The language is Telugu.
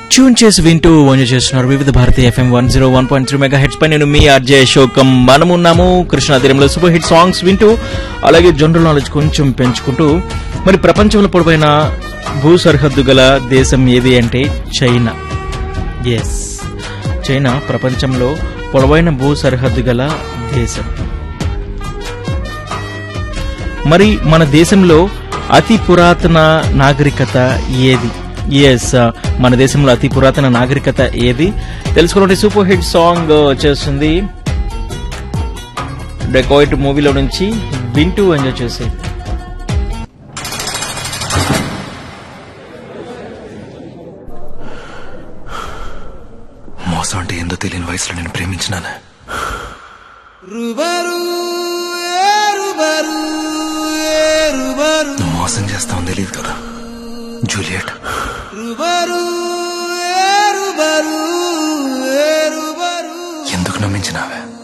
ట్యూన్ చేసి వింటూ ఎంజాయ్ చేస్తున్నారు వివిధ Bharati FM one zero one point three megahertz పై నేను మీ ఆర్జే అశోకం మనమున్నాము కృష్ణా తీరంలో సూపర్ హిట్ సాంగ్స్ వింటూ అలాగే జనరల్ నాలెడ్జ్ కొంచెం పెంచుకుంటూ మరి ప్రపంచంలో పొడవైన భూ సరిహద్దు గల దేశం ఏది అంటే చైనా ఎస్ చైనా ప్రపంచంలో పొడవైన భూ సరిహద్దు గల దేశం మరి మన దేశంలో అతి పురాతన నాగరికత ఏది ఎస్ మన దేశంలో అతి పురాతన నాగరికత ఏది తెలుసుకున్నట్టు సూపర్ హిట్ సాంగ్ వచ్చేస్తుంది డెకోయిట్ మూవీలో నుంచి వింటూ ఎంజాయ్ చేసేది మోసం అంటే ఏందో తెలియని వయసులో నేను ప్రేమించినాను నువ్వు మోసం చేస్తావని తెలియదు కదా జూలియట్ ఎందుకు నమ్మించినావే